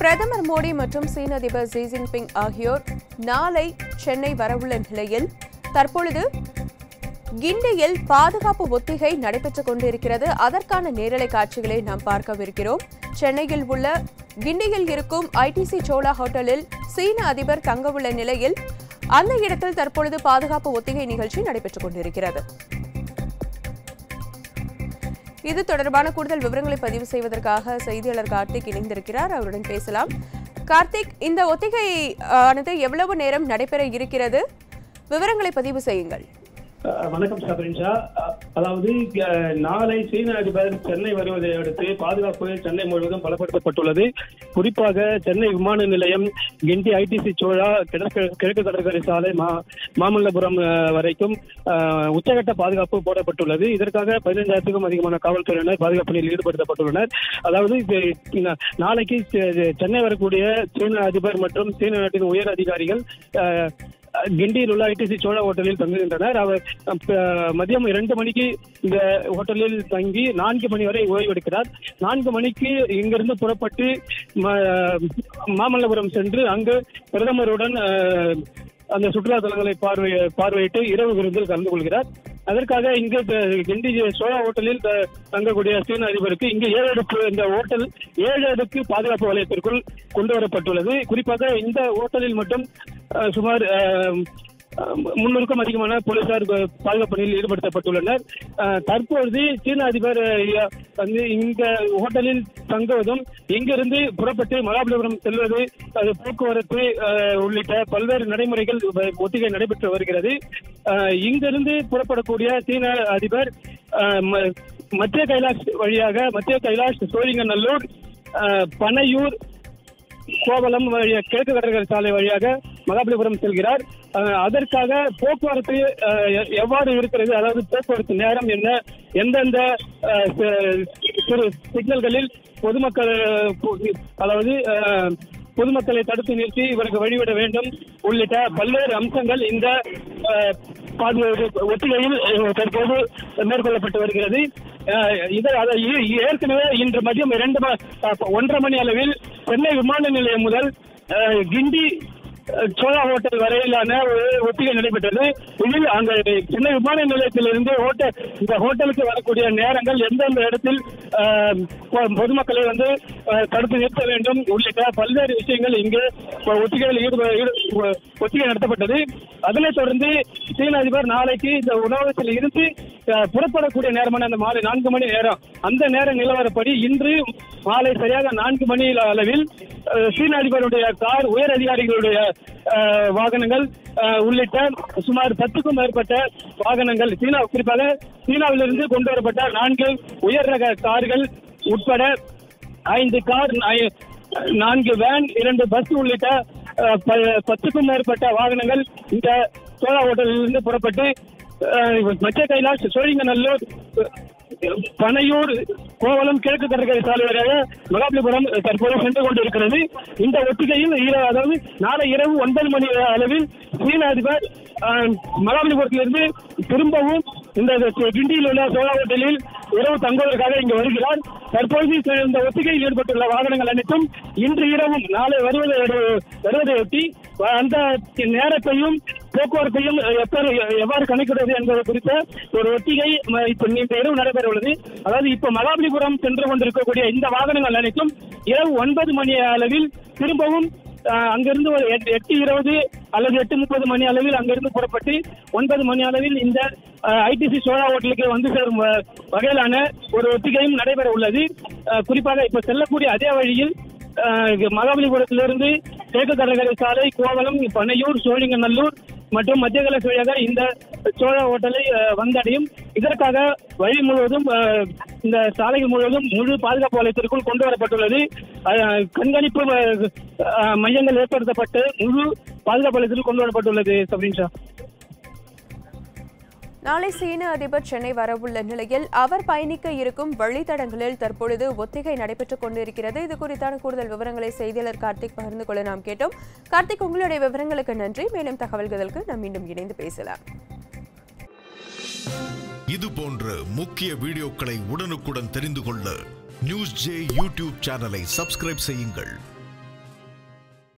பிரதமர் மோடி மற்றும் சீன அதிபர் ஜி ஜின்பிங் ஆகியோர் நாளை சென்னை வரவுள்ள நிலையில் தற்பொழுது கிண்டியில் பாதுகாப்பு ஒத்திகை நடைபெற்றுக் கொண்டிருக்கிறது அதற்கான நேரலை காட்சிகளை நாம் பார்க்கவிருக்கிறோம் சென்னையில் உள்ள கிண்டியில் இருக்கும் ஐடிசி சோலா ஹோட்டலில் சீன அதிபர் தங்கவுள்ள நிலையில் அந்த இடத்தில் தற்பொழுது பாதுகாப்பு ஒத்திகை நிகழ்ச்சி நடைபெற்றுக் கொண்டிருக்கிறது இது தொடர்பான கூடுதல் விவரங்களை பதிவு செய்வதற்காக செய்தியாளர் கார்த்திக் இணைந்திருக்கிறார் அவருடன் பேசலாம் கார்த்திக் இந்த ஒத்திகை ஆனது எவ்வளவு நேரம் நடைபெற இருக்கிறது விவரங்களை பதிவு செய்யுங்கள் அஹ் வணக்கம் சபரின்ஷா அஹ் அதாவது அஹ் நாளை சீன அதிபர் சென்னை வருவதை அடுத்து பாதுகாப்பு சென்னை முழுவதும் பலப்படுத்தப்பட்டுள்ளது குறிப்பாக சென்னை விமான நிலையம் கிண்டி ஐடிசி சோழா கிழக்கு கிழக்கு கடற்கரை சாலை மா மாமல்லபுரம் அஹ், வரைக்கும் அஹ், உச்சகட்ட பாதுகாப்பு போடப்பட்டுள்ளது இதற்காக பதினைந்தாயிரத்துக்கும் அதிகமான காவல்துறையினர் பாதுகாப்பு பணியில் ஈடுபடுத்தப்பட்டுள்ளனர் அதாவது இது, நா- நாளைக்கு செ- சென்னை வரக்கூடிய சீன அதிபர் மற்றும் சீன நாட்டின் உயர் அதிகாரிகள் அஹ், கிண்டியில் உள்ள ஐடிசி சோழா ஹோட்டலில் தங்குகின்றனர் அவர் அஹ், மதியம் இரண்டு மணிக்கு இந்த ஹோட்டலில் தங்கி நான்கு மணி வரை ஓய்வெடுக்கிறார் நான்கு மணிக்கு இங்கிருந்து புறப்பட்டு ம- மாமல்லபுரம் சென்று அங்கு பிரதமருடன் அஹ், அந்த சுற்றுலா தலங்களை பார்வை பார்வையிட்டு இரவு விருந்தில் கலந்து கொள்கிறார் அதற்காக இங்கு த- கிண்டி சோழா ஹோட்டலில் த- தங்கக்கூடிய சீன அதிபருக்கு இங்கு ஏழு அடுக்கு இந்த ஹோட்டல் ஏழு அடுக்கு பாதுகாப்பு வலயத்திற்குள் கொண்டு வரப்பட்டுள்ளது குறிப்பாக இந்த ஹோட்டலில் மட்டும் அஹ், சுமார் அஹ், அஹ், முன்னூறுக்கும் அதிகமான போலீசார் ப- பாதுகாப்பு பணியில் ஈடுபடுத்தப்பட்டுள்ளனர் அஹ், தற்பொழுது சீன அதிபர் அஹ், வந்து இங்க ஹோட்டலில் தங்குவதும் இங்கிருந்து புறப்பட்டு மகாபலிபுரம் செல்வது அது போக்குவரத்து அஹ், உள்ளிட்ட பல்வேறு நடைமுறைகள் வ- ஒத்திகை நடைபெற்று வருகிறது அஹ், இங்கிருந்து புறப்படக்கூடிய சீன அதிபர் அஹ், ம- மத்திய கைலாஷ் வழியாக மத்திய கைலாஷ் சோழிங்கநல்லூர் அஹ், பனையூர் கோவளம் வழியாக கிழக்கு கடற்கரை சாலை வழியாக மகாபலிபுரம் செல்கிறார் அஹ், அதற்காக போக்குவரத்து அஹ், எ- எவ்வாறு இருக்கிறது அதாவது போக்குவரத்து நேரம் என்ன எந்தெந்த அஹ், சி- சிறு சிக்னல்களில் பொதுமக்கள் அஹ், பொ- அதாவது அஹ், பொதுமக்களை தடுத்து நிறுத்தி இவருக்கு வழிவிட வேண்டும் உள்ளிட்ட பல்வேறு அம்சங்கள் இந்த அஹ், பாதுகாப்பு ஒத்திகையில் அஹ், தற்போது மேற்கொள்ளப்பட்டு வருகிறது அஹ், இது அதை ஏ- ஏற்கனவே இன்று மதியம் இரண்டு ம- அஹ், ஒன்றரை மணி அளவில் சென்னை விமான நிலையம் முதல் அஹ், கிண்டி அஹ், சோழா ஹோட்டல் வரையிலான ஒரு ஒத்திகை நடைபெற்றது இதில் அங்க சென்னை விமான நிலையத்திலிருந்து ஹோட்டல் இந்த ஹோட்டலுக்கு வரக்கூடிய நேரங்கள் எந்தெந்த இடத்தில் அஹ், பொ- பொதுமக்களை வந்து அஹ், தடுத்து நிறுத்த வேண்டும் உள்ளிட்ட பல்வேறு விஷயங்கள் இங்கு ஒத்திகையில் ஈடுப- ஈடு- ஒத்திகை நடத்தப்பட்டது அதனைத் தொடர்ந்து சீன அதிபர் நாளைக்கு இந்த உணவகத்தில் இருந்து அஹ், புறப்படக்கூடிய நேரமான அந்த மாலை நான்கு மணி நேரம் அந்த நேர நிலவரப்படி இன்று மாலை சரியாக நான்கு மணி அளவில் அஹ், சீன அதிபருடைய கார் உயர் அதிகாரிகளுடைய அஹ், வாகனங்கள் அஹ், உள்ளிட்ட சுமார் பத்துக்கும் மேற்பட்ட வாகனங்கள் சீனா குறிப்பாக சீனாவிலிருந்து கொண்டு வரப்பட்ட நான்கு உயர் ரக கார்கள் உட்பட ஐந்து கார் ஐ- நான்கு வேன் இரண்டு பஸ் உள்ளிட்ட அஹ், ப- பத்துக்கும் மேற்பட்ட வாகனங்கள் இந்த சோழா ஹோட்டலிலிருந்து புறப்பட்டு அஹ், மத்திய கைலாஷ் சோழிங்கநல்லூர் அஹ், பனையூர் கோவளம் கிழக்கு கடற்கரை சாலை வழியாக மகாபலிபுரம் தற்போது சென்று கொண்டிருக்கிறது இந்த ஒத்திகையில் ஈர- அதாவது நாளை இரவு ஒன்பது மணி அளவில் சீன அதிபர் அஹ், மகாபலிபுரத்திலிருந்து திரும்பவும் இந்த கிண்டியில் உள்ள சோழா ஹோட்டலில் இரவு தங்குவதற்காக இங்கு வருகிறார் தற்போது இந்த ஒத்திகையில் ஈடுபட்டுள்ள வாகனங்கள் அனைத்தும் இன்று இரவும் நாளை வருவதை வருவதையொட்டி அந்த நேரத்தையும் போக்குவரத்தையும் எப்படி எவ்வாறு கணக்கிடுவது என்பது குறித்த ஒரு ஒத்திகை ம- இப்ப இந்த இரவு நடைபெற உள்ளது அதாவது இப்ப மகாபலிபுரம் சென்று கொண்டிருக்கக்கூடிய இந்த வாகனங்கள் அனைத்தும் இரவு ஒன்பது மணி அளவில் திரும்பவும் அஹ், அங்கிருந்து ஒரு எட்டு எட்டு இருபது அல்லது எட்டு முப்பது மணி அளவில் அங்கிருந்து புறப்பட்டு ஒன்பது மணி அளவில் இந்த ஐடிசி சோழா ஹோட்டலுக்கு வந்து சேரும் வ- வகையிலான ஒரு ஒத்திகையும் நடைபெற உள்ளது அஹ், குறிப்பாக இப்ப செல்லக்கூடிய அதே வழியில் அஹ், மகாபலிபுரத்திலிருந்து கிழக்கு கடற்கரை சாலை கோவளம் பனையூர் சோழிங்கநல்லூர் மற்றும் மத்திய கலை வழியாக இந்த சோழா ஹோட்டலை அஹ், வந்தடையும் இதற்காக வழி முழுவதும் அஹ், இந்த சாலைகள் முழுவதும் முழு பாதுகாப்பு வலயத்திற்குள் கொண்டு வரப்பட்டுள்ளது அஹ், கண்காணிப்பு அஹ், மையங்கள் ஏற்படுத்தப்பட்டு முழு பாதுகாப்பு வலயத்திற்குள் கொண்டு வரப்பட்டுள்ளது சப்ரீன் ஷா நாளை சீன அதிபர் சென்னை வரவுள்ள நிலையில் அவர் பயணிக்க இருக்கும் வழித்தடங்களில் தற்பொழுது ஒத்திகை நடைபெற்றுக் கொண்டிருக்கிறது இது குறித்தான கூடுதல் விவரங்களை செய்தியாளர் கார்த்திக் பகிர்ந்து கொள்ள நாம் கேட்டோம் கார்த்திக் உங்களுடைய விவரங்களுக்கு நன்றி மேலும் தகவல்களுக்கு நாம் மீண்டும் இணைந்து பேசலாம் இது போன்ற முக்கிய வீடியோக்களை உடனுக்குடன் தெரிந்து கொள்ள நியூஸ் ஜே யூடியூப் சேனலை சப்ஸ்கிரைப் செய்யுங்கள்